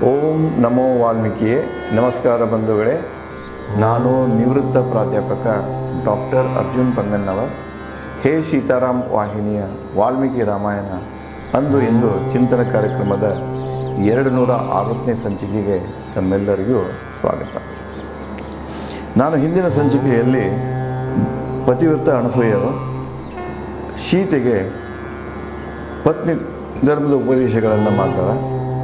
ಓಂ ನಮೋ ವಾಲ್ಮೀಕಿಯೇ ನಮಸ್ಕಾರ ಬಂಧುಗಳೇ ನಾನು ನಿವೃತ್ತ ಪ್ರಾಧ್ಯಾಪಕ ಡಾಕ್ಟರ್ ಅರ್ಜುನ್ ಪಂಗನ್ನವರ್ ಹೇ ಸೀತಾರಾಮ್ ವಾಹಿನಿಯ ವಾಲ್ಮೀಕಿ ರಾಮಾಯಣ ಅಂದು ಇಂದು ಚಿಂತನ ಕಾರ್ಯಕ್ರಮದ ಎರಡು ನೂರ ಅರವತ್ತನೇ ಸಂಚಿಕೆಗೆ ತಮ್ಮೆಲ್ಲರಿಗೂ ಸ್ವಾಗತ ನಾನು ಹಿಂದಿನ ಸಂಚಿಕೆಯಲ್ಲಿ ಪತಿವ್ರತ ಅನಸೂಯರು ಸೀತೆಗೆ ಪತ್ನಿ ಧರ್ಮದ ಉಪದೇಶಗಳನ್ನು ಮಾಡ್ತಾಳೆ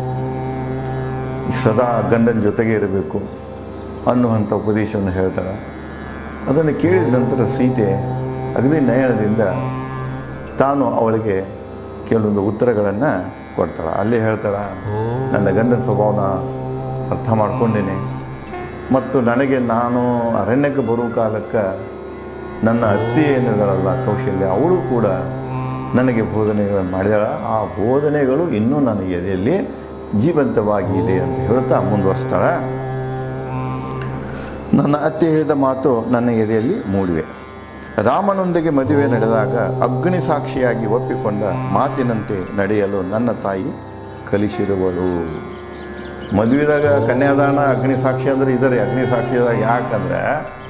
ಸದಾ ಗಂಡನ ಜೊತೆಗೆ ಇರಬೇಕು ಅನ್ನುವಂಥ ಉಪದೇಶವನ್ನು ಹೇಳ್ತಾಳೆ ಅದನ್ನು ಕೇಳಿದ ನಂತರ ಸೀತೆ ಅಗದಿ ನಯನದಿಂದ ತಾನು ಅವಳಿಗೆ ಕೆಲವೊಂದು ಉತ್ತರಗಳನ್ನು ಕೊಡ್ತಾಳೆ ಅಲ್ಲಿ ಹೇಳ್ತಾಳೆ ನನ್ನ ಗಂಡನ ಸ್ವಭಾವನ ಅರ್ಥ ಮಾಡ್ಕೊಂಡೇನೆ ಮತ್ತು ನನಗೆ ನಾನು ಅರಣ್ಯಕ್ಕೆ ಬರುವ ಕಾಲಕ್ಕೆ ನನ್ನ ಅತ್ತೆ ಏನಿದಾಳಲ್ಲ ಕೌಶಲ್ಯ ಅವಳು ಕೂಡ ನನಗೆ ಬೋಧನೆಗಳನ್ನು ಮಾಡಿದಾಳ ಆ ಬೋಧನೆಗಳು ಇನ್ನೂ ನನ್ನ ಎದೆಯಲ್ಲಿ ಜೀವಂತವಾಗಿದೆ ಅಂತ ಹೇಳ್ತಾ ಮುಂದುವರಿಸ್ತಾಳೆ ನನ್ನ ಅತ್ತೆ ಹೇಳಿದ ಮಾತು ನನ್ನ ಎದೆಯಲ್ಲಿ ಮೂಡಿವೆ ರಾಮನೊಂದಿಗೆ ಮದುವೆ ನಡೆದಾಗ ಅಗ್ನಿ ಸಾಕ್ಷಿಯಾಗಿ ಒಪ್ಪಿಕೊಂಡ ಮಾತಿನಂತೆ ನಡೆಯಲು ನನ್ನ ತಾಯಿ ಕಲಿಸಿರುವಳು ಮದುವೆದಾಗ ಕನ್ಯಾದಾನ ಅಗ್ನಿ ಸಾಕ್ಷಿ ಅಂದರೆ ಇದರಿ ಅಗ್ನಿ ಸಾಕ್ಷಿದಾಗ ಯಾಕಂದ್ರೆ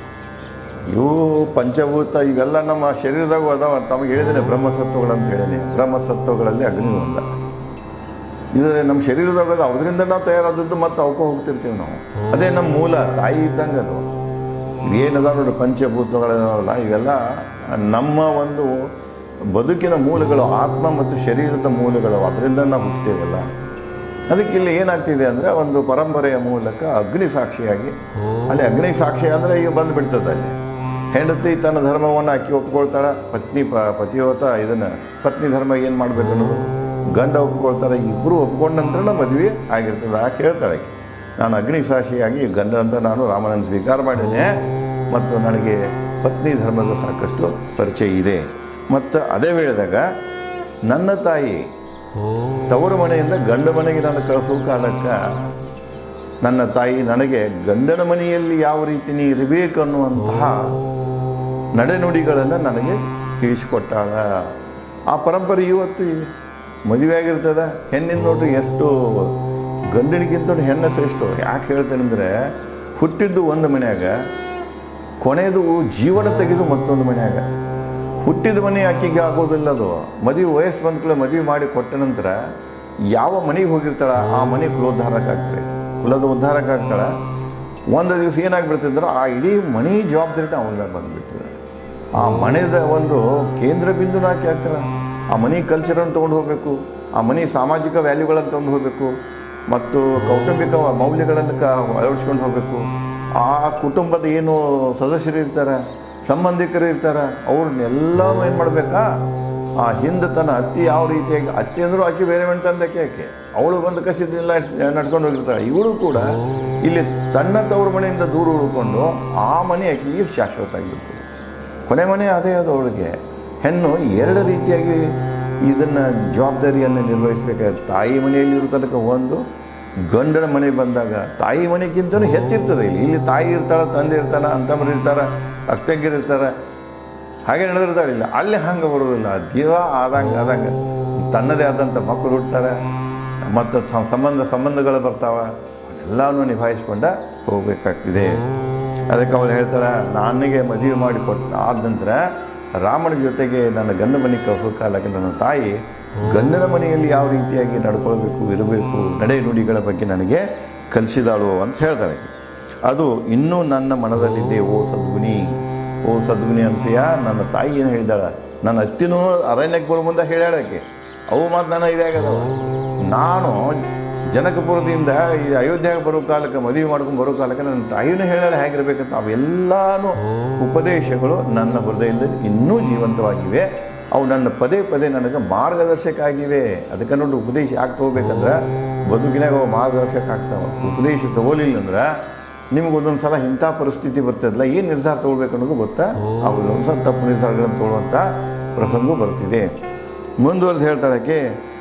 ಇವು ಪಂಚಭೂತ ಇವೆಲ್ಲ ನಮ್ಮ ಶರೀರದಾಗ ಅದಾವ ತಮಗೆ ಹೇಳಿದ್ದೇನೆ ಬ್ರಹ್ಮಸತ್ವಗಳು ಅಂತ ಹೇಳೀನಿ ಬ್ರಹ್ಮಸತ್ವಗಳಲ್ಲಿ ಅಗ್ನಿ ಒಂದ ಇದು ನಮ್ಮ ಶರೀರದಾಗ ಅದು ಅದರಿಂದ ನಾವು ತಯಾರಾದದ್ದು ಮತ್ತು ಅವಕ್ಕೆ ಹೋಗ್ತಿರ್ತೀವಿ ನಾವು ಅದೇ ನಮ್ಮ ಮೂಲ ತಾಯಿ ಇದ್ದಂಗೆ ಅದು ಏನದ ನೋಡಿ ಪಂಚಭೂತಗಳಲ್ಲ ಇವೆಲ್ಲ ನಮ್ಮ ಒಂದು ಬದುಕಿನ ಮೂಲಗಳು ಆತ್ಮ ಮತ್ತು ಶರೀರದ ಮೂಲಗಳು ಅದರಿಂದ ನಾವು ಹುಟ್ಟುತ್ತೇವಲ್ಲ ಅದಕ್ಕೆ ಇಲ್ಲಿ ಏನಾಗ್ತಿದೆ ಅಂದರೆ ಒಂದು ಪರಂಪರೆಯ ಮೂಲಕ ಅಗ್ನಿ ಸಾಕ್ಷಿಯಾಗಿ ಅಲ್ಲಿ ಅಗ್ನಿ ಸಾಕ್ಷಿ ಅಂದರೆ ಈಗ ಬಂದು ಬಿಡ್ತದೆ ಅಲ್ಲಿ ಹೆಂಡತಿ ತನ್ನ ಧರ್ಮವನ್ನು ಅಕ್ಕಿ ಒಪ್ಕೊಳ್ತಾಳೆ ಪತ್ನಿ ಪ ಪತಿಯೋತ ಇದನ್ನು ಪತ್ನಿ ಧರ್ಮ ಏನು ಮಾಡಬೇಕು ಅನ್ನೋದು ಗಂಡ ಒಪ್ಕೊಳ್ತಾರೆ ಇಬ್ಬರು ಒಪ್ಕೊಂಡ ನಂತರ ಮದುವೆ ಆಗಿರ್ತದೆ ಆಕೆ ಹೇಳ್ತಾಳೆ ಆಕೆ ನಾನು ಅಗ್ನಿ ಸಾಕ್ಷಿಯಾಗಿ ಗಂಡ ಅಂತ ನಾನು ರಾಮನನ್ನು ಸ್ವೀಕಾರ ಮಾಡೇನೆ ಮತ್ತು ನನಗೆ ಪತ್ನಿ ಧರ್ಮದ ಸಾಕಷ್ಟು ಪರಿಚಯ ಇದೆ ಮತ್ತು ಅದೇ ವೇಳೆದಾಗ ನನ್ನ ತಾಯಿ ತವರು ಮನೆಯಿಂದ ಗಂಡ ಮನೆಗೆ ನಾನು ಕಳಿಸೋ ಕಾಲಕ್ಕೆ ನನ್ನ ತಾಯಿ ನನಗೆ ಗಂಡನ ಮನೆಯಲ್ಲಿ ಯಾವ ರೀತಿ ನೀ ಇರಬೇಕು ಅನ್ನುವಂತಹ ನಡೆನುಡಿಗಳನ್ನು ನನಗೆ ತಿಳಿಸಿಕೊಟ್ಟಾಳ ಆ ಪರಂಪರೆ ಇವತ್ತು ಇದೆ. ಮದುವೆ ಆಗಿರ್ತದೆ ಹೆಣ್ಣಿನ ನೋಡ್ರಿ ಎಷ್ಟು ಗಂಡನಿಗಿಂತ ಹೆಣ್ಣು ಶ್ರೇಷ್ಠ ಯಾಕೆ ಹೇಳ್ತೇನೆ ಅಂದರೆ ಹುಟ್ಟಿದ್ದು ಒಂದು ಮನ್ಯಾಗ ಕೊನೆಯದು ಜೀವನ ತೆಗೆದು ಮತ್ತೊಂದು ಮನ್ಯಾಗ ಹುಟ್ಟಿದ ಮನೆ ಆಕೆಗೆ ಆಗೋದಿಲ್ಲ ಅದು ಮದುವೆ ವಯಸ್ಸು ಬಂದ್ಕೂಲೆ ಮದುವೆ ಮಾಡಿ ಕೊಟ್ಟ ನಂತರ ಯಾವ ಮನೆಗೆ ಹೋಗಿರ್ತಾಳ ಆ ಮನೆ ಕುಲೋದ್ಧಾರಕ್ಕಾಗ್ತಾರೆ ಕುಲದ ಉದ್ಧಾರಕ್ಕಾಗ್ತಾಳೆ ಒಂದು ದಿವಸ ಏನಾಗ್ಬಿಡ್ತಿದ್ರೆ ಆ ಇಡೀ ಮನೆ ಜವಾಬ್ದಾರಿನ ಅವಳ ಬಂದುಬಿಡ್ತದೆ ಆ ಮನೆದ ಒಂದು ಕೇಂದ್ರ ಬಿಂದುನ ಆಕೆ ಆಗ್ತಾಳೆ ಆ ಮನೆ ಕಲ್ಚರನ್ನು ತೊಗೊಂಡು ಹೋಗಬೇಕು ಆ ಮನೆ ಸಾಮಾಜಿಕ ವ್ಯಾಲ್ಯೂಗಳನ್ನು ತೊಗೊಂಡು ಹೋಗಬೇಕು ಮತ್ತು ಕೌಟುಂಬಿಕ ಮೌಲ್ಯಗಳನ್ನು ಕ ಅಳವಡಿಸ್ಕೊಂಡು ಹೋಗಬೇಕು ಆ ಕುಟುಂಬದ ಏನು ಸದಸ್ಯರು ಇರ್ತಾರೆ ಸಂಬಂಧಿಕರು ಇರ್ತಾರೆ ಅವ್ರನ್ನೆಲ್ಲನೂ ಏನು ಮಾಡಬೇಕಾ ಆ ಹಿಂದೆ ತನ್ನ ಅತ್ತಿ ಯಾವ ರೀತಿಯಾಗಿ ಅತ್ತಿ ಅಂದರೂ ಆಕೆ ಬೇರೆ ತಂದಕ್ಕೆ ಆಕೆ ಅವಳು ಬಂದು ಕಸಿದಿಲ್ಲ ನಡ್ಕೊಂಡು ಹೋಗಿರ್ತಾಳೆ ಇವಳು ಕೂಡ ಇಲ್ಲಿ ತನ್ನ ತವ್ರ ಮನೆಯಿಂದ ದೂರ ಉಳ್ಕೊಂಡು ಆ ಮನೆ ಆಕೆಗೆ ಶಾಶ್ವತ ಆಗಿರ್ತದೆ ಕೊನೆ ಮನೆ ಅದೇ ಅದು ಅವಳಿಗೆ ಹೆಣ್ಣು ಎರಡು ರೀತಿಯಾಗಿ ಇದನ್ನು ಜವಾಬ್ದಾರಿಯನ್ನು ನಿರ್ವಹಿಸಬೇಕಾದ್ರೆ ತಾಯಿ ಮನೆಯಲ್ಲಿ ಇರೋ ತನಕ ಒಂದು ಗಂಡನ ಮನೆಗೆ ಬಂದಾಗ ತಾಯಿ ಮನೆಗಿಂತಲೂ ಹೆಚ್ಚಿರ್ತದೆ ಇಲ್ಲಿ ಇಲ್ಲಿ ತಾಯಿ ಇರ್ತಾಳೆ ತಂದೆ ಇರ್ತಾನೆ ಅಂತಮ್ಮರು ಇರ್ತಾರೆ ಅಕ್ಕಂಗಿರು ಇರ್ತಾರೆ ಹಾಗೆ ನಡೆದಿರ್ತಾಳೆ ಇಲ್ಲ ಅಲ್ಲಿ ಹಂಗೆ ಬರೋದಿಲ್ಲ ದಿವ ಆದಂಗೆ ಆದಂಗೆ ತನ್ನದೇ ಆದಂಥ ಮಕ್ಕಳು ಹುಡ್ತಾರೆ ಮತ್ತು ಸ- ಸಂಬಂಧ ಸಂಬಂಧಗಳು ಬರ್ತಾವೆ ಅವನ್ನೆಲ್ಲವನ್ನೂ ನಿಭಾಯಿಸ್ಕೊಂಡ ಹೋಗಬೇಕಾಗ್ತಿದೆ ಅದಕ್ಕೆ ಅವಳು ಹೇಳ್ತಾಳೆ ನನಗೆ ಮದುವೆ ಮಾಡಿ ಕೊಟ್ಟು ಆದ ನಂತರ ರಾಮನ ಜೊತೆಗೆ ನನ್ನ ಗಂಡ ಮನೆಗೆ ಕಳಿಸೋ ಕಾಲಕ್ಕೆ ನನ್ನ ತಾಯಿ ಗಂಡನ ಮನೆಯಲ್ಲಿ ಯಾವ ರೀತಿಯಾಗಿ ನಡ್ಕೊಳ್ಬೇಕು ಇರಬೇಕು ನಡೆ ನುಡಿಗಳ ಬಗ್ಗೆ ನನಗೆ ಕಲಿಸಿದಾಳು ಅಂತ ಹೇಳ್ತಾಳೆ ಆಕೆ. ಅದು ಇನ್ನೂ ನನ್ನ ಮನದಲ್ಲಿದೆ ಓ ಸದ್ಗುಣಿ ಓ ಸದ್ಗುಣಿ ಅನ್ಸಯ್ಯ ನನ್ನ ತಾಯಿ ಏನು ಹೇಳಿದಾಳ ನನ್ನ ಅತ್ತಿನೂ ಅರಣ್ಯಕ್ಕೆ ಬರೋ ಮುಂದೆ ಹೇಳ್ಯಾಳಕ್ಕೆ ಅವು ಮಾತು ನನ್ನ ಇದಾಗದವ ನಾನು ಜನಕಪುರದಿಂದ ಈ ಅಯೋಧ್ಯೆಗೆ ಬರೋ ಕಾಲಕ್ಕೆ ಮದುವೆ ಮಾಡ್ಕೊಂಡು ಬರೋ ಕಾಲಕ್ಕೆ ನನ್ನ ತಾಯಿನೂ ಹೇಳಾಳೆ ಹೇಗಿರ್ಬೇಕಂತ ಅವೆಲ್ಲನೂ ಉಪದೇಶಗಳು ನನ್ನ ಹೃದಯದಲ್ಲಿ ಇನ್ನೂ ಜೀವಂತವಾಗಿವೆ ಅವು ನನ್ನ ಪದೇ ಪದೇ ನನಗೆ ಮಾರ್ಗದರ್ಶಕ ಆಗಿವೆ ಅದಕ್ಕೆ ನೋಡಿ ಉಪದೇಶ ಯಾಕೆ ತೊಗೋಬೇಕಂದ್ರೆ ಬದುಕಿನಾಗ ಅವು ಮಾರ್ಗದರ್ಶಕ ಆಗ್ತಾವೆ ಉಪದೇಶ ತಗೋಲಿಲ್ಲ ಅಂದ್ರೆ ನಿಮ್ಗೆ ಒಂದೊಂದು ಸಲ ಇಂಥ ಪರಿಸ್ಥಿತಿ ಬರ್ತದಲ್ಲ ಏನು ನಿರ್ಧಾರ ತೊಗೊಳ್ಬೇಕು ಅನ್ನೋದು ಗೊತ್ತಾ ಅವು ಒಂದು ಸಲ ತಪ್ಪು ನಿರ್ಧಾರಗಳನ್ನು ತೊಗೊಳ್ಳುವಂಥ ಪ್ರಸಂಗ ಬರ್ತಿದೆ ಮುಂದುವರೆದು ಹೇಳ್ತಾಳಕ್ಕೆ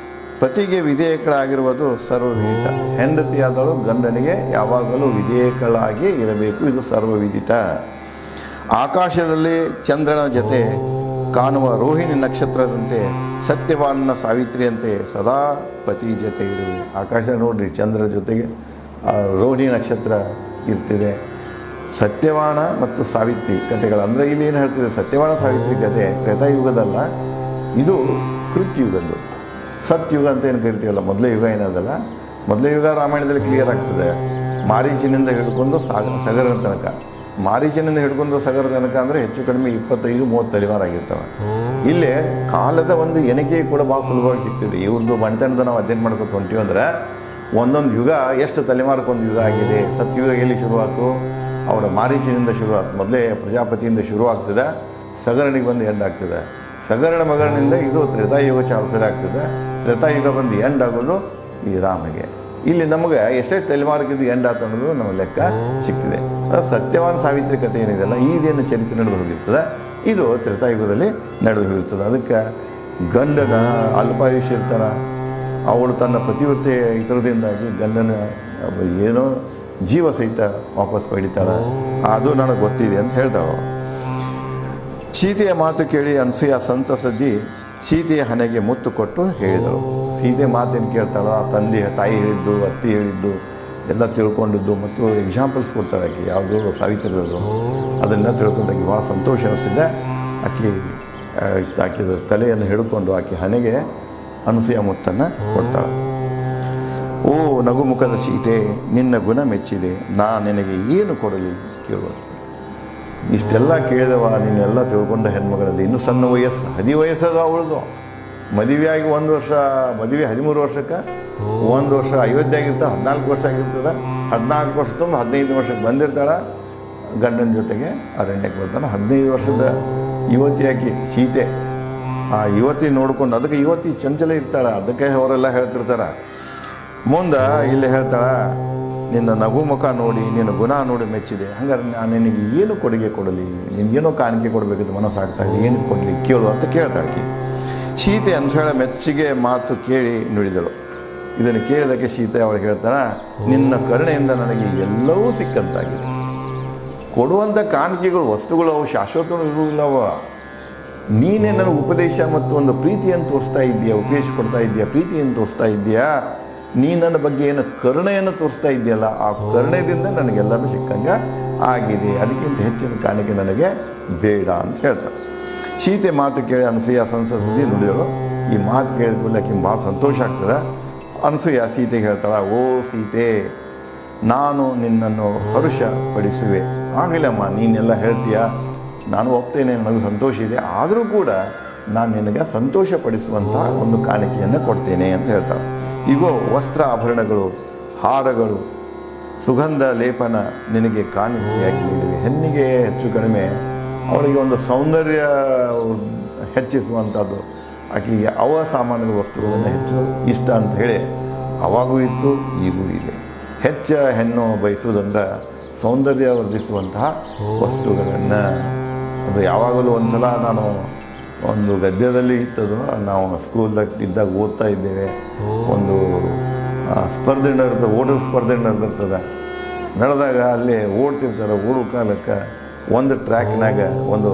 ಪತಿಗೆ ವಿಧೇಯಕಳಾಗಿರುವುದು ಸರ್ವವಿದಿತ ಹೆಂಡತಿಯಾದಳು ಗಂಡನಿಗೆ ಯಾವಾಗಲೂ ವಿಧೇಯಕಳಾಗಿ ಇರಬೇಕು ಇದು ಸರ್ವವಿದಿತ ಆಕಾಶದಲ್ಲಿ ಚಂದ್ರನ ಜೊತೆ ಕಾಣುವ ರೋಹಿಣಿ ನಕ್ಷತ್ರದಂತೆ ಸತ್ಯವಾನ್ನ ಸಾವಿತ್ರಿಯಂತೆ ಸದಾ ಪತಿ ಜೊತೆ ಇರುವೆ ಆಕಾಶ ನೋಡ್ರಿ ಚಂದ್ರ ಜೊತೆಗೆ ಆ ರೋಹಿಣಿ ನಕ್ಷತ್ರ ಇರ್ತಿದೆ ಸತ್ಯವಾನ ಮತ್ತು ಸಾವಿತ್ರಿ ಕಥೆಗಳು ಅಂದರೆ ಇಲ್ಲಿ ಏನು ಹೇಳ್ತಿದೆ ಸತ್ಯವಾನ ಸಾವಿತ್ರಿ ಕಥೆ ತ್ರೇತಾಯುಗದಲ್ಲ ಇದು ಕೃತ್ಯುಗದ್ದು ಸತ್ಯುಗ ಅಂತ ಏನು ಕರಿತೀವಲ್ಲ ಮೊದಲೇ ಯುಗ ಏನದಲ್ಲ ಮೊದಲೇ ಯುಗ ರಾಮಾಯಣದಲ್ಲಿ ಕ್ಲಿಯರ್ ಆಗ್ತದೆ ಮಾರೀಚಿನಿಂದ ಹಿಡ್ಕೊಂಡು ಸಾಗ ಸಗರ ತನಕ ಮಾರೀಚಿನಿಂದ ಹಿಡ್ಕೊಂಡು ಸಗರ ತನಕ ಅಂದರೆ ಹೆಚ್ಚು ಕಡಿಮೆ ಇಪ್ಪತ್ತೈದು ಮೂವತ್ತು ತಲೆಮಾರಾಗಿರ್ತವೆ ಇಲ್ಲೇ ಕಾಲದ ಒಂದು ಎಣಿಕೆ ಕೂಡ ಭಾಳ ಸುಲಭವಾಗಿ ಸಿಗ್ತಿದೆ ಇವ್ರದ್ದು ಮಣಿತನದ ನಾವು ಅಧ್ಯಯನ ಮಾಡ್ಕೊತ ಹೊಂಟೀವಿ ಅಂದ್ರೆ ಒಂದೊಂದು ಯುಗ ಎಷ್ಟು ತಲೆಮಾರಕ್ಕೊಂದು ಯುಗ ಆಗಿದೆ ಸತ್ಯುಗ ಎಲ್ಲಿ ಶುರುವಾಯಿತು ಅವರ ಮಾರೀಚಿನಿಂದ ಶುರುವಾಯ್ತು ಮೊದಲೇ ಪ್ರಜಾಪತಿಯಿಂದ ಶುರುವಾಗ್ತದೆ ಸಗರಣಿಗೆ ಬಂದು ಎಂಡ್ ಆಗ್ತದೆ ಸಗರಣ ಮಗರಣಿಂದ ಇದು ತ್ರೇತಾಯುಗ ಚಾಲು ಆಗ್ತದೆ ತ್ರೇತಾಯುಗ ಬಂದು ಎಂಡ್ ಆಗೋದು ಈ ರಾಮಗೆ ಇಲ್ಲಿ ನಮಗೆ ಎಷ್ಟೆಷ್ಟು ತಲೆಮಾರಕ್ಕಿದ್ದು ಎಂಡ್ ಆತ ಅನ್ನೋದು ನಮ್ಮ ಲೆಕ್ಕ ಸಿಗ್ತಿದೆ ಅದು ಸತ್ಯವಾನ ಸಾವಿತ್ರಿ ಕಥೆ ಏನಿದೆಯಲ್ಲ ಇದೇನು ಚರಿತ್ರೆ ನಡೆದು ಹೋಗಿರ್ತದೆ ಇದು ತ್ರೇತಾಯುಗದಲ್ಲಿ ನಡೆದು ಹೋಗಿರ್ತದೆ ಅದಕ್ಕೆ ಗಂಡನ ಅಲ್ಪಾಯುಷ್ಯ ಇರ್ತಾನ ಅವಳು ತನ್ನ ಪತಿವ್ರತೆ ಇತರದಿಂದಾಗಿ ಗಂಡನ ಏನೋ ಜೀವ ಸಹಿತ ವಾಪಸ್ ಪಡಿತಾಳೆ ಅದು ನನಗೆ ಗೊತ್ತಿದೆ ಅಂತ ಹೇಳ್ತಾಳೆ ಅವಳು. ಸೀತೆಯ ಮಾತು ಕೇಳಿ ಅನಸೂಯ ಸಂತಸದ್ದಿ ಸೀತೆಯ ಹಣೆಗೆ ಮುತ್ತು ಕೊಟ್ಟು ಹೇಳಿದಳು ಸೀತೆ ಮಾತೇನು ಕೇಳ್ತಾಳ ಆ ತಂದೆ ತಾಯಿ ಹೇಳಿದ್ದು ಅತ್ತಿ ಹೇಳಿದ್ದು ಎಲ್ಲ ತಿಳ್ಕೊಂಡಿದ್ದು ಮತ್ತು ಎಕ್ಸಾಂಪಲ್ಸ್ ಕೊಡ್ತಾಳೆ ಆಕೆ ಯಾವುದು ಸಾವಿತ್ರಿದು ಅದನ್ನು ತಿಳ್ಕೊಂಡಾಕಿ ಭಾಳ ಸಂತೋಷ ಅನಿಸ್ತಿದೆ ಆಕೆ ಆ, ಆಕೆದ ತಲೆಯನ್ನು ಹಿಡ್ಕೊಂಡು ಆಕೆ ಹಣೆಗೆ ಅನಸೂಯ ಮುತ್ತನ್ನು ಕೊಡ್ತಾಳೆ ಓ ನಗುಮುಖದ ಸೀತೆ ನಿನ್ನ ಗುಣ ಮೆಚ್ಚಿದೆ ನಾ ನಿನಗೆ ಏನು ಕೊಡಲಿ ಕೇಳುವಂತ ಇಷ್ಟೆಲ್ಲ ಕೇಳಿದವ ನೀನೆಲ್ಲ ತಿಳ್ಕೊಂಡ ಹೆಣ್ಮಗಳಲ್ಲಿ ಇನ್ನೂ ಸಣ್ಣ ವಯಸ್ಸು ಹದಿ ವಯಸ್ಸದ ಅವಳದು ಮದುವೆಯಾಗಿ ಒಂದು ವರ್ಷ ಮದುವೆ ಹದಿಮೂರು ವರ್ಷಕ್ಕೆ ಒಂದು ವರ್ಷ ಅಯೋಧ್ಯೆ ಆಗಿರ್ತಾಳೆ ಹದಿನಾಲ್ಕು ವರ್ಷ ಆಗಿರ್ತದೆ ಹದಿನಾಲ್ಕು ವರ್ಷ ತುಂಬ ಹದಿನೈದು ವರ್ಷಕ್ಕೆ ಬಂದಿರ್ತಾಳೆ ಗಂಡನ ಜೊತೆಗೆ ಅರಣ್ಯಕ್ಕೆ ಬರ್ತಾನೆ ಹದಿನೈದು ವರ್ಷದ ಯುವತಿ ಆಕಿ ಸೀತೆ ಆ ಯುವತಿ ನೋಡ್ಕೊಂಡು ಅದಕ್ಕೆ ಯುವತಿ ಚಂಚಲ ಇರ್ತಾಳೆ ಅದಕ್ಕೆ ಅವರೆಲ್ಲ ಹೇಳ್ತಿರ್ತಾರೆ ಮುಂದೆ ಇಲ್ಲಿ ಹೇಳ್ತಾಳ ನಿನ್ನ ನಗು ಮುಖ ನೋಡಿ ನಿನ್ನ ಗುಣ ನೋಡಿ ಮೆಚ್ಚಿದೆ ಹಂಗಾರೆ ನಾನು ನಿನಗೆ ಏನು ಕೊಡುಗೆ ಕೊಡಲಿ ನಿನಗೇನೋ ಕಾಣಿಕೆ ಕೊಡಬೇಕಂತ ಮನಸ್ಸಾಗ್ತಾ ಇದೆ ಏನು ಕೊಡಲಿ ಕೇಳು ಅಂತ ಕೇಳ್ತಾಳೆ ಆಕಿ ಸೀತೆ ಅನ್ಸಳ ಮೆಚ್ಚಿಗೆ ಮಾತು ಕೇಳಿ ನುಡಿದಳು ಇದನ್ನು ಕೇಳಿದಕ್ಕೆ ಸೀತೆ ಅವಳು ಹೇಳ್ತಾಳ ನಿನ್ನ ಕರುಣೆಯಿಂದ ನನಗೆ ಎಲ್ಲವೂ ಸಿಕ್ಕಂತಾಗಿದೆ ಕೊಡುವಂಥ ಕಾಣಿಕೆಗಳು ವಸ್ತುಗಳು ಅವು ಶಾಶ್ವತ ಇರುವುದಿಲ್ಲವ ನೀನೇ ನನಗೆ ಉಪದೇಶ ಮತ್ತು ಒಂದು ಪ್ರೀತಿಯನ್ನು ತೋರಿಸ್ತಾ ಇದ್ದೀಯಾ ಉಪದೇಶ ಕೊಡ್ತಾ ಇದ್ದೀಯಾ ಪ್ರೀತಿಯನ್ನು ತೋರಿಸ್ತಾ ಇದ್ದೀಯಾ ನೀ ನನ್ನ ಬಗ್ಗೆ ಏನು ಕರುಣೆಯನ್ನು ತೋರಿಸ್ತಾ ಇದೆಯಲ್ಲ ಆ ಕರುಣೆದಿಂದ ನನಗೆಲ್ಲನೂ ಸಿಕ್ಕಂಗೆ ಆಗಿದೆ ಅದಕ್ಕಿಂತ ಹೆಚ್ಚಿನ ಕಾಣಿಕೆ ನನಗೆ ಬೇಡ ಅಂತ ಹೇಳ್ತಾರೆ ಸೀತೆ ಮಾತು ಕೇಳಿ ಅನಸೂಯ ಸಂಸದಿ ನುಡಿದಳು ಈ ಮಾತು ಕೇಳಿದ ಕೂಡಲೇ ಆಕೆ ಭಾಳ ಸಂತೋಷ ಆಗ್ತದೆ ಅನಸೂಯ ಸೀತೆಗೆ ಹೇಳ್ತಾಳೆ ಓ ಸೀತೆ ನಾನು ನಿನ್ನನ್ನು ಹರುಷ ಪಡಿಸುವೆ ಆಗಲಮ್ಮ ನೀನೆಲ್ಲ ಹೇಳ್ತೀಯ ನಾನು ಒಪ್ತೇನೆ ನನಗೆ ಸಂತೋಷ ಇದೆ ಆದರೂ ಕೂಡ ನಾನು ನಿನಗೆ ಸಂತೋಷ ಪಡಿಸುವಂಥ ಒಂದು ಕಾಣಿಕೆಯನ್ನು ಕೊಡ್ತೇನೆ ಅಂತ ಹೇಳ್ತಾಳೆ ಈಗೋ ವಸ್ತ್ರ ಆಭರಣಗಳು ಹಾರಗಳು ಸುಗಂಧ ಲೇಪನ ನಿನಗೆ ಕಾಣಿಕೆಯಾಗಿ ನೀಡಿವೆ ಹೆಣ್ಣಿಗೆ ಹೆಚ್ಚು ಕಡಿಮೆ ಅವಳಿಗೆ ಒಂದು ಸೌಂದರ್ಯ ಹೆಚ್ಚಿಸುವಂಥದ್ದು ಆಕೆಗೆ ಅವ ಸಾಮಾನ್ಯ ವಸ್ತುಗಳನ್ನು ಹೆಚ್ಚು ಇಷ್ಟ ಅಂತ ಹೇಳಿ ಅವಾಗೂ ಇತ್ತು ಈಗೂ ಇದೆ ಹೆಚ್ಚ ಹೆಣ್ಣು ಬಯಸುವುದಂದ್ರೆ ಸೌಂದರ್ಯ ವರ್ಧಿಸುವಂತಹ ವಸ್ತುಗಳನ್ನು ಅದು ಯಾವಾಗಲೂ ಒಂದು ಸಲ ನಾನು ಒಂದು ಗದ್ಯದಲ್ಲಿ ಇತ್ತದು ನಾವು ಸ್ಕೂಲ್ದಾಗ ಇದ್ದಾಗ ಓದ್ತಾ ಇದ್ದೇವೆ ಒಂದು ಆ, ಸ್ಪರ್ಧೆ ನಡೆದ ಓಟದ ಸ್ಪರ್ಧೆ ನಡೆದಿರ್ತದೆ ನಡೆದಾಗ ಅಲ್ಲಿ ಓಡ್ತಿರ್ತಾರೆ ಓಡೋ ಕಾಲಕ್ಕೆ ಒಂದು ಟ್ರ್ಯಾಕ್ನಾಗ ಒಂದು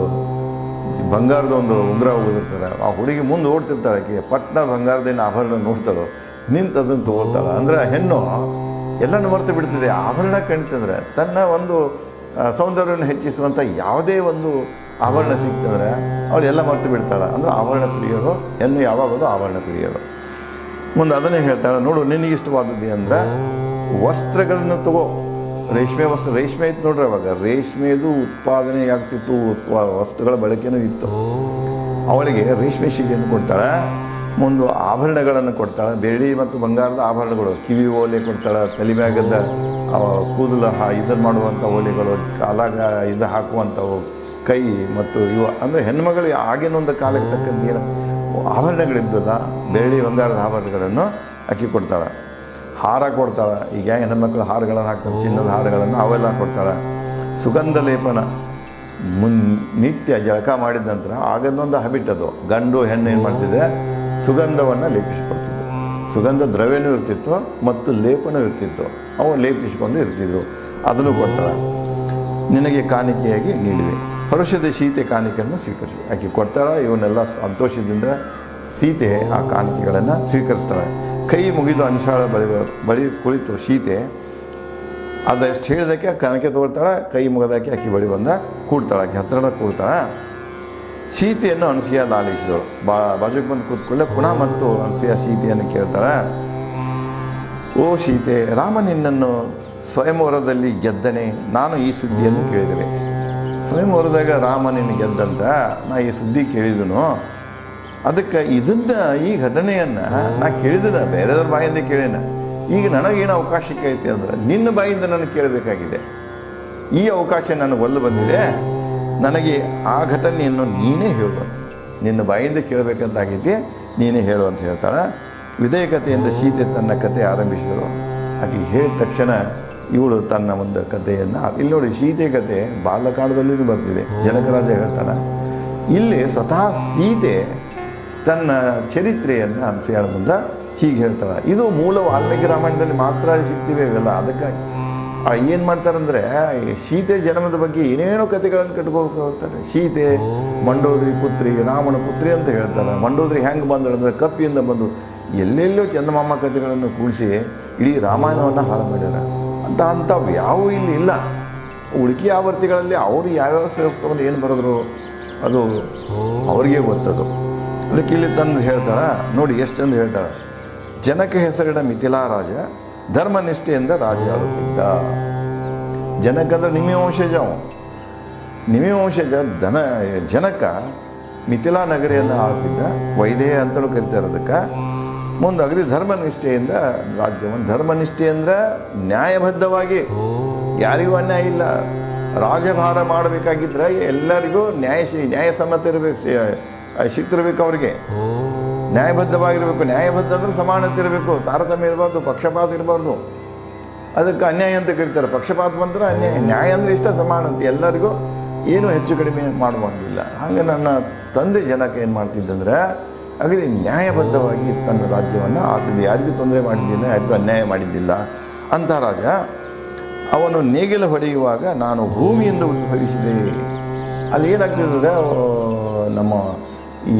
ಬಂಗಾರದ ಒಂದು ಉಂಗುರ ಹೋಗಿರ್ತಾರೆ ಆ ಹುಡುಗಿ ಮುಂದೆ ಓಡ್ತಿರ್ತಾಳೆ ಆಕೆ ಪಟ್ನ ಬಂಗಾರದೇನು ಆಭರಣ ನೋಡ್ತಾಳೋ ನಿಂತು ಅದನ್ನು ತೊಗೊಳ್ತಾಳೆ ಅಂದ್ರೆ ಹೆಣ್ಣು ಎಲ್ಲನೂ ಮರೆತು ಬಿಡ್ತಿದೆ ಆಭರಣ ಕಾಣ್ತಂದ್ರೆ ತನ್ನ ಒಂದು ಆ, ಸೌಂದರ್ಯವನ್ನು ಹೆಚ್ಚಿಸುವಂಥ ಯಾವುದೇ ಒಂದು ಆಭರಣ ಸಿಕ್ತಂದ್ರೆ ಅವಳು ಎಲ್ಲ ಮರೆತು ಬಿಡ್ತಾಳೆ ಅಂದ್ರೆ ಆಭರಣ ಪ್ರಿಯರು ಹೆಣ್ಣು ಯಾವಾಗಲೂ ಆಭರಣ ಪ್ರಿಯರು ಮುಂದೆ ಅದನ್ನೇ ಹೇಳ್ತಾಳೆ ನೋಡು ನಿನಗೆ ಇಷ್ಟವಾದದ್ದು ಅಂದ್ರೆ ವಸ್ತ್ರಗಳನ್ನು ತಗೋ ರೇಷ್ಮೆ ವಸ್ತ್ರ ರೇಷ್ಮೆ ಇತ್ತು ನೋಡ್ರಿ ಅವಾಗ ರೇಷ್ಮೆದು ಉತ್ಪಾದನೆ ಆಗ್ತಿತ್ತು ವ- ವಸ್ತುಗಳ ಬಳಕೆನೂ ಇತ್ತು ಅವಳಿಗೆ ರೇಷ್ಮೆ ಸೀರೆಯನ್ನು ಕೊಡ್ತಾಳೆ ಮುಂದೆ ಆಭರಣಗಳನ್ನು ಕೊಡ್ತಾಳೆ ಬೆಳ್ಳಿ ಮತ್ತು ಬಂಗಾರದ ಆಭರಣಗಳು ಕಿವಿ ಓಲೆ ಕೊಡ್ತಾಳೆ ತಲೆ ಮ್ಯಾಗದ ಅವ ಕೂದಲು ಹಾ ಇದನ್ನು ಮಾಡುವಂಥ ಓಲೆಗಳು ಕಾಲಾಗ ಇದು ಹಾಕುವಂಥವು ಕೈ ಮತ್ತು ಇವ ಅಂದರೆ ಹೆಣ್ಮಗಳು ಆಗಿನ ಒಂದು ಕಾಲಕ್ಕೆ ತಕ್ಕಂತೆ ಏನು ಆಭರಣಗಳಿದ್ದಲ್ಲ ಬೆಳ್ಳಿ ಬಂಗಾರದ ಆಭರಣಗಳನ್ನು ಆಕೆ ಕೊಡ್ತಾಳೆ ಹಾರ ಕೊಡ್ತಾಳೆ ಈಗ ಹೆಣ್ಮಕ್ಳು ಹಾರಗಳನ್ನು ಹಾಕ್ತಾರೆ ಚಿನ್ನದ ಹಾರಗಳನ್ನು ಅವೆಲ್ಲ ಕೊಡ್ತಾಳೆ ಸುಗಂಧ ಲೇಪನ ಮುನ್ ನಿತ್ಯ ಜಳಕ ಮಾಡಿದ ನಂತರ ಆಗದೊಂದು ಹ್ಯಾಬಿಟ್ ಅದು ಗಂಡು ಹೆಣ್ಣು ಏನು ಮಾಡ್ತಿದೆ ಸುಗಂಧವನ್ನು ಲೇಪಿಸಿಕೊಡ್ತಿದ್ದು ಸುಗಂಧ ದ್ರವ್ಯನೂ ಇರ್ತಿತ್ತು ಮತ್ತು ಲೇಪನೂ ಇರ್ತಿತ್ತು ಅವು ಲೇಪಿಸಿಕೊಂಡು ಇರ್ತಿದ್ರು ಅದನ್ನು ಕೊಡ್ತಾಳೆ ನಿನಗೆ ಕಾಣಿಕೆಯಾಗಿ ನೀಡುವೆ ಹರುಷದ ಸೀತೆ ಕಾಣಿಕೆಯನ್ನು ಸ್ವೀಕರಿಸಿ ಆಕೆ ಕೊಡ್ತಾಳೆ ಇವನ್ನೆಲ್ಲ ಸಂತೋಷದಿಂದ ಸೀತೆ ಆ ಕಾಣಿಕೆಗಳನ್ನು ಸ್ವೀಕರಿಸ್ತಾಳೆ ಕೈ ಮುಗಿದು ಅನ್ಸಾಳ ಬಳಿ ಬಳಿ ಕುಳಿತು ಸೀತೆ ಅದಷ್ಟು ಹೇಳಿದಕ್ಕೆ ಕಣಕ್ಕೆ ತಗೊಳ್ತಾಳೆ ಕೈ ಮುಗದಕ್ಕೆ ಆಕೆ ಬಳಿ ಬಂದ ಕೂಡ್ತಾಳೆ ಆಕೆ ಹತ್ತಿರ ಕೂಡ್ತಾಳೆ ಸೀತೆಯನ್ನು ಅನಸೂಯ ಲಾಲಿಸಿದಳು ಬಾ ಬಾಜುಗೆ ಬಂದು ಕೂತ್ಕೊಳ್ಳೆ ಪುನಃ ಮತ್ತು ಅನಸೂಯ ಸೀತೆಯನ್ನು ಕೇಳ್ತಾಳೆ ಓ ಸೀತೆ ರಾಮ ನಿನ್ನನ್ನು ಸ್ವಯಂವರದಲ್ಲಿ ಗೆದ್ದನೆ ನಾನು ಈ ಸುದ್ದಿಯನ್ನು ಕೇಳಿದೆ ಸ್ವಯಂವರದಾಗ ರಾಮ ನಿನ್ನ ಗೆದ್ದಂತ ನಾ ಈ ಸುದ್ದಿ ಕೇಳಿದನು ಅದಕ್ಕೆ ಇದನ್ನ ಈ ಘಟನೆಯನ್ನು ನಾ ಕೇಳಿದ ಬೇರೆಯವ್ರ ಬಾಯಿಂದ ಕೇಳೇನ ಈಗ ನನಗೇನು ಅವಕಾಶಕ್ಕೆ ಐತೆ ಅಂದ್ರೆ ನಿನ್ನ ಬಾಯಿಂದ ನನಗೆ ಕೇಳಬೇಕಾಗಿದೆ ಈ ಅವಕಾಶ ನನಗೆ ಒಲ್ಲು ಬಂದಿದೆ ನನಗೆ ಆ ಘಟನೆಯನ್ನು ನೀನೇ ಹೇಳುವಂತ ನಿನ್ನ ಬಾಯಿಂದ ಕೇಳಬೇಕಂತಾಗೈತಿ ನೀನೇ ಹೇಳು ಅಂತ ಹೇಳ್ತಾಳೆ ವಿಧೇಯಕತೆಯಿಂದ ಸೀತೆ ತನ್ನ ಕತೆ ಆರಂಭಿಸಿದರು ಆಕೆ ಹೇಳಿದ ತಕ್ಷಣ ಇವಳು ತನ್ನ ಒಂದು ಕಥೆಯನ್ನು ಇಲ್ಲಿ ನೋಡಿ ಸೀತೆ ಕತೆ ಬಾಲಕಾಂಡದಲ್ಲಿಯೂ ಬರ್ತಿದೆ ಜನಕರಾಜ ಹೇಳ್ತಾನೆ ಇಲ್ಲಿ ಸ್ವತಃ ಸೀತೆ ತನ್ನ ಚರಿತ್ರೆಯನ್ನು ಅನಸೂಯಾಳ ಮುಂದೆ ಹೀಗೆ ಹೇಳ್ತಾಳೆ ಇದು ಮೂಲ ವಾಲ್ಮೀಕಿ ರಾಮಾಯಣದಲ್ಲಿ ಮಾತ್ರ ಸಿಗ್ತಿವೆ ಇವೆಲ್ಲ ಅದಕ್ಕಾಗಿ ಏನು ಮಾಡ್ತಾರಂದ್ರೆ ಈ ಸೀತೆ ಜನ್ಮದ ಬಗ್ಗೆ ಏನೇನೋ ಕಥೆಗಳನ್ನು ಕಟ್ಕೋಬೇಕು ಹೋಗ್ತಾರೆ ಸೀತೆ ಮಂಡೋದ್ರಿ ಪುತ್ರಿ ರಾಮನ ಪುತ್ರಿ ಅಂತ ಹೇಳ್ತಾರೆ ಮಂಡೋದ್ರಿ ಹೆಂಗೆ ಬಂದಳು ಅಂದರೆ ಕಪ್ಪಿಯಿಂದ ಬಂದಳು ಎಲ್ಲೆಲ್ಲೋ ಚಂದಮಾಮ ಕಥೆಗಳನ್ನು ಕೂಡಿಸಿ ಇಡೀ ರಾಮಾಯಣವನ್ನು ಹಾಳು ಮಾಡ್ಯಾರ ಅಂತ ಅಂಥವು ಯಾವುವು ಇಲ್ಲಿ ಇಲ್ಲ ಉಳುಕಿ ಆವರ್ತಿಗಳಲ್ಲಿ ಅವರು ಯಾವ್ಯಾವ ಸೇರಿಸ್ಕೊಂಡು ಏನು ಬರೆದ್ರು ಅದು ಅವ್ರಿಗೆ ಗೊತ್ತದು ಅದಕ್ಕೆ ಇಲ್ಲಿ ತಂದು ಹೇಳ್ತಾಳ ನೋಡಿ ಎಷ್ಟು ಚಂದ ಹೇಳ್ತಾಳೆ ಜನಕ ಹೆಸರಿನ ಮಿಥಿಲಾ ರಾಜ ಧರ್ಮನಿಷ್ಠೆಯಿಂದ ರಾಜ ಆಳುತ್ತಿದ್ದ ಜನಕ ಅಂದ್ರೆ ನಿಮಿ ವಂಶಜ ಅವ ನಿಮಿ ವಂಶಜ ಧನ ಜನಕ ಮಿಥಿಲಾ ನಗರಿಯನ್ನು ಆಳ್ತಿದ್ದ ವೈದೇಹ ಅಂತಲೂ ಕರಿತಾರೆ ಅದಕ್ಕೆ ಮುಂದೆ ಅಗದಿ ಧರ್ಮನಿಷ್ಠೆಯಿಂದ ರಾಜ್ಯವನ್ನು ಧರ್ಮನಿಷ್ಠೆ ಅಂದ್ರೆ ನ್ಯಾಯಬದ್ಧವಾಗಿ ಯಾರಿಗೂ ಅನ್ಯಾಯ ಇಲ್ಲ ರಾಜಭಾರ ಮಾಡಬೇಕಾಗಿದ್ರೆ ಎಲ್ಲರಿಗೂ ನ್ಯಾಯ ನ್ಯಾಯಸಮ್ಮತ ಇರಬೇಕು ಸಿಕ್ತಿರ್ಬೇಕು ಅವ್ರಿಗೆ ನ್ಯಾಯಬದ್ಧವಾಗಿರಬೇಕು ನ್ಯಾಯಬದ್ಧ ಅಂದ್ರೆ ಸಮಾನತೆ ಇರಬೇಕು ತಾರತಮ್ಯ ಇರಬಾರ್ದು ಪಕ್ಷಪಾತ ಇರಬಾರ್ದು ಅದಕ್ಕೆ ಅನ್ಯಾಯ ಅಂತ ಕರೀತಾರೆ ಪಕ್ಷಪಾತ ಬಂದ್ರೆ ಅನ್ಯಾಯ ನ್ಯಾಯ ಅಂದರೆ ಇಷ್ಟ ಸಮಾನತೆ ಎಲ್ಲರಿಗೂ ಏನು ಹೆಚ್ಚು ಕಡಿಮೆ ಮಾಡುವಂಗಿಲ್ಲ ಹಾಗೆ ನನ್ನ ತಂದೆ ಜನಕ್ಕೆ ಏನು ಮಾಡ್ತಿದ್ದಂದ್ರೆ ಹಾಗೆ ನ್ಯಾಯಬದ್ಧವಾಗಿ ತನ್ನ ರಾಜ್ಯವನ್ನು ಆಳ್ತಿದ್ದ ಯಾರಿಗೂ ತೊಂದರೆ ಮಾಡಿದ್ದಿಲ್ಲ ಯಾರಿಗೂ ಅನ್ಯಾಯ ಮಾಡಿದ್ದಿಲ್ಲ ಅಂತ ರಾಜ ಅವನು ನೇಗಿಲು ಹೊಡೆಯುವಾಗ ನಾನು ಭೂಮಿಯಿಂದ ಉದ್ಭವಿಸಿದೆ ಅಲ್ಲಿ ಏನಾಗ್ತಿದ್ರೆ ನಮ್ಮ ಈ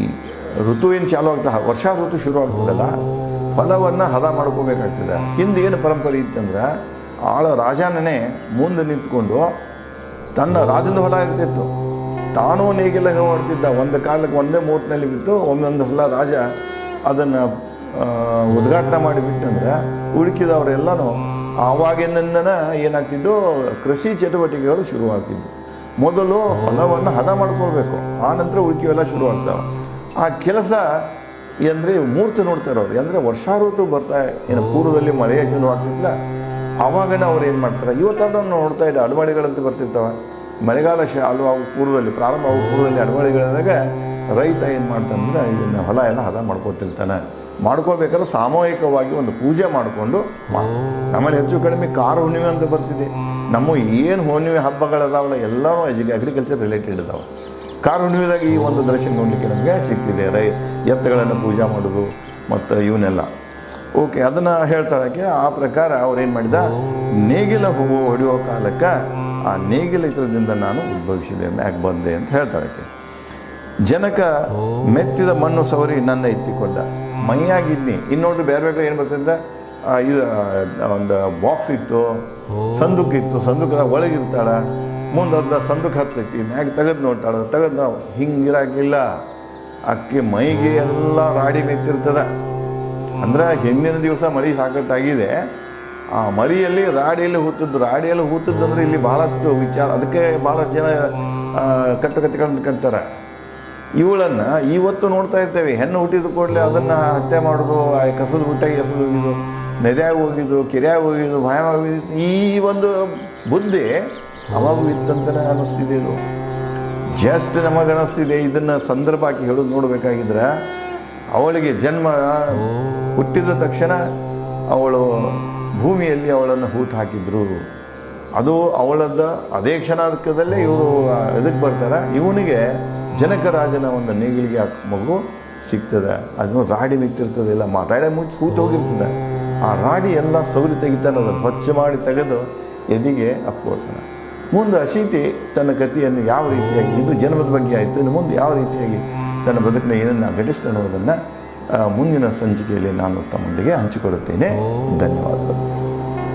ಋತು ಏನು ಚಾಲು ಆಗ್ತಾ ವರ್ಷಾ ಋತು ಶುರು ಆಗ್ತದಲ್ಲ ಹೊಲವನ್ನು ಹದ ಮಾಡ್ಕೋಬೇಕಾಗ್ತದೆ ಹಿಂದೆ ಏನು ಪರಂಪರೆ ಇತ್ತಂದ್ರೆ ಆಳ ರಾಜನೇ ಮುಂದೆ ನಿಂತ್ಕೊಂಡು ತನ್ನ ರಾಜನ ಹೊಲ ಇರ್ತಿತ್ತು ತಾನೂ ನೇಗಿಲ ಹೊಡ್ತಿದ್ದ ಒಂದು ಕಾಲಕ್ಕೆ ಒಂದೇ ಮುಹೂರ್ತನಲ್ಲಿ ಬಿತ್ತು ಒಂದೊಂದು ಸಲ ರಾಜ ಅದನ್ನು ಉದ್ಘಾಟನೆ ಮಾಡಿಬಿಟ್ಟಂದ್ರೆ ಉಳುಕಿದವರೆಲ್ಲನೂ ಆವಾಗಿನಿಂದನ ಏನಾಗ್ತಿದ್ದು ಕೃಷಿ ಚಟುವಟಿಕೆಗಳು ಶುರುವಾಗ್ತಿದ್ವು ಮೊದಲು ಹೊಲವನ್ನು ಹದ ಮಾಡ್ಕೊಳ್ಬೇಕು ಆ ನಂತರ ಉಳಿಕೆವೆಲ್ಲ ಶುರು ಆಗ್ತಾವೆ ಆ ಕೆಲಸ ಅಂದರೆ ಮೂರ್ತಿ ನೋಡ್ತಾರೆ ಅವ್ರು ಅಂದರೆ ವರ್ಷಾ ಋತು ಬರ್ತಾ ಏನು ಪೂರ್ವದಲ್ಲಿ ಮಳೆಯ ಶುರು ಆಗ್ತಿದ್ಲ ಆವಾಗನೇ ಅವ್ರು ಏನು ಮಾಡ್ತಾರೆ ಇವತ್ತಾದ್ರೂ ನೋಡ್ತಾ ಇದ್ದ ಅಡಮಳಿಗಳಂತ ಬರ್ತಿರ್ತಾವೆ ಮಳೆಗಾಲ ಶಾಲು ಆಗೋ ಪೂರ್ವದಲ್ಲಿ ಪ್ರಾರಂಭ ಆಗೋ ಪೂರ್ವದಲ್ಲಿ ಅಡಮಳಿಗಳಾದಾಗ ರೈತ ಏನು ಮಾಡ್ತಾನಂದ್ರೆ ಇದನ್ನು ಹೊಲ ಎಲ್ಲ ಹದ ಮಾಡ್ಕೊತಿರ್ತಾನೆ ಮಾಡ್ಕೋಬೇಕಾದ್ರೆ ಸಾಮೂಹಿಕವಾಗಿ ಒಂದು ಪೂಜೆ ಮಾಡಿಕೊಂಡು ನಮ್ಮಲ್ಲಿ ಹೆಚ್ಚು ಕಡಿಮೆ ಕಾರು ಹುಣ್ಣಿಮೆ ಅಂತ ಬರ್ತಿದೆ ನಮ್ಮ ಏನು ಹುಣ್ಣಿಮೆ ಹಬ್ಬಗಳದಾವಲ್ಲ ಎಲ್ಲವೂ ಎಜು ಅಗ್ರಿಕಲ್ಚರ್ ರಿಲೇಟೆಡ್ ಇದಾವೆ ಕಾರು ಹುಣ್ಣಿಮೆದಾಗ ಈ ಒಂದು ದರ್ಶನ ನೋಡಲಿಕ್ಕೆ ನಮಗೆ ಸಿಗ್ತಿದೆ ರೈ ಎತ್ತುಗಳನ್ನು ಪೂಜೆ ಮಾಡೋದು ಮತ್ತು ಇವನ್ನೆಲ್ಲ ಓಕೆ ಅದನ್ನು ಹೇಳ್ತಾಳಕ್ಕೆ ಆ ಪ್ರಕಾರ ಅವ್ರೇನು ಮಾಡಿದ ನೇಗಿಲ ಹೋಗೋ ಹೊಡೆಯೋ ಕಾಲಕ್ಕೆ ಆ ನೇಗಿಲ ಇತರದಿಂದ ನಾನು ಉದ್ಭವಿಸಿದೆ ಮ್ಯಾಕ್ ಬಂದೆ ಅಂತ ಹೇಳ್ತಾಳಕ್ಕೆ ಜನಕ ಮೆತ್ತಿದ ಮಣ್ಣು ಸವರಿ ನನ್ನ ಎತ್ತಿಕೊಂಡ ಮೈಯಾಗಿದ್ನಿ ಇನ್ನು ನೋಡ್ರಿ ಬೇರೆ ಬೇರೆ ಏನು ಬರ್ತದೆ ಆ, ಇದು ಆ, ಒಂದು ಬಾಕ್ಸ್ ಇತ್ತು ಸಂದುಕ್ ಇತ್ತು ಸಂದುಕದ ಒಳಗಿರ್ತಾಳ ಮುಂದೆ ಅದ ಸಂದುಕ್ ಹತ್ತೈತಿ ಮ್ಯಾಗ ತೆಗೆದು ನೋಡ್ತಾಳ ತೆಗೆದು ನಾವು ಹಿಂಗಿರಾಕಿಲ್ಲ ಅಕ್ಕಿ ಮೈಗೆ ಎಲ್ಲ ರಾಡಿ ಮೆತ್ತಿರ್ತದ ಅಂದ್ರೆ ಹಿಂದಿನ ದಿವಸ ಮಳೆ ಸಾಕತ್ತಾಗಿದೆ ಆ ಮಳೆಯಲ್ಲಿ ರಾಡಿಯಲ್ಲಿ ಹೂತದ್ದು ರಾಡಿಯಲ್ಲಿ ಹೂತದ್ದಂದ್ರೆ ಇಲ್ಲಿ ಭಾಳಷ್ಟು ವಿಚಾರ ಅದಕ್ಕೆ ಭಾಳಷ್ಟು ಜನ ಆ, ಕಟ್ಟುಕತೆಗಳನ್ನು ಕಟ್ತಾರೆ ಇವಳನ್ನು ಇವತ್ತು ನೋಡ್ತಾ ಇರ್ತೇವೆ ಹೆಣ್ಣು ಹುಟ್ಟಿದ ಕೂಡಲೇ ಅದನ್ನು ಹತ್ಯೆ ಮಾಡೋದು ಆ ಕಸದ ಬಿಟ್ಟಾಗಿ ಎಸಲು ಹೋಗಿದ್ದು ನದ್ಯಾಗ ಹೋಗಿದ್ದು ಕೆರೆಯಾಗ ಹೋಗಿದ್ದು ಭಯ ಹೋಗಿದ್ದು ಈ ಒಂದು ಬುದ್ಧಿ ಅವಾಗೂ ಇತ್ತಂತಲೇ ಅನ್ನಿಸ್ತಿದೆ ಇದು ಜಸ್ಟ್ ನಮಗೆ ಅನ್ನಿಸ್ತಿದೆ ಇದನ್ನು ಸಂದರ್ಭ ಹಾಕಿ ಹೇಳೋದು ನೋಡಬೇಕಾಗಿದ್ರೆ ಅವಳಿಗೆ ಜನ್ಮ ಹುಟ್ಟಿದ ತಕ್ಷಣ ಅವಳು ಭೂಮಿಯಲ್ಲಿ ಅವಳನ್ನು ಹೂತು ಹಾಕಿದ್ರು ಅದು ಅವಳದ ಅದೇ ಕ್ಷಣದಲ್ಲೇ ಇವರು ಇದಕ್ಕೆ ಬರ್ತಾರೆ ಇವನಿಗೆ ಜನಕರಾಜನ ಒಂದು ನೇಗಿಲಿಗೆ ಹಾಕಿ ಮಗು ಸಿಗ್ತದೆ ಅದನ್ನು ರಾಡಿ ಮಿತ್ತಿರ್ತದೆ ಎಲ್ಲ ಮಾ ರಾಡಿ ಮುಚ್ಚಿ ಹೂತು ಹೋಗಿರ್ತದೆ ಆ ರಾಡಿ ಎಲ್ಲ ಸೌರಿ ತೆಗಿತಾನೆ ಅದನ್ನು ಸ್ವಚ್ಛ ಮಾಡಿ ತೆಗೆದು ಎದಿಗೆ ಅಪ್ಕೊಳ್ತಾನೆ ಮುಂದೆ ಅಶೀತಿ ತನ್ನ ಗತಿಯನ್ನು ಯಾವ ರೀತಿಯಾಗಿ ಇದು ಜನ್ಮದ ಬಗ್ಗೆ ಆಯಿತು ಇನ್ನು ಮುಂದೆ ಯಾವ ರೀತಿಯಾಗಿ ತನ್ನ ಬದುಕಿನ ಏನನ್ನು ಘಟಿಸ್ತಾನೆ ಅನ್ನೋದನ್ನು ಆ, ಮುಂದಿನ ಸಂಚಿಕೆಯಲ್ಲಿ ನಾನು ತಮ್ಮೊಂದಿಗೆ ಹಂಚಿಕೊಳ್ಳುತ್ತೇನೆ ಧನ್ಯವಾದಗಳು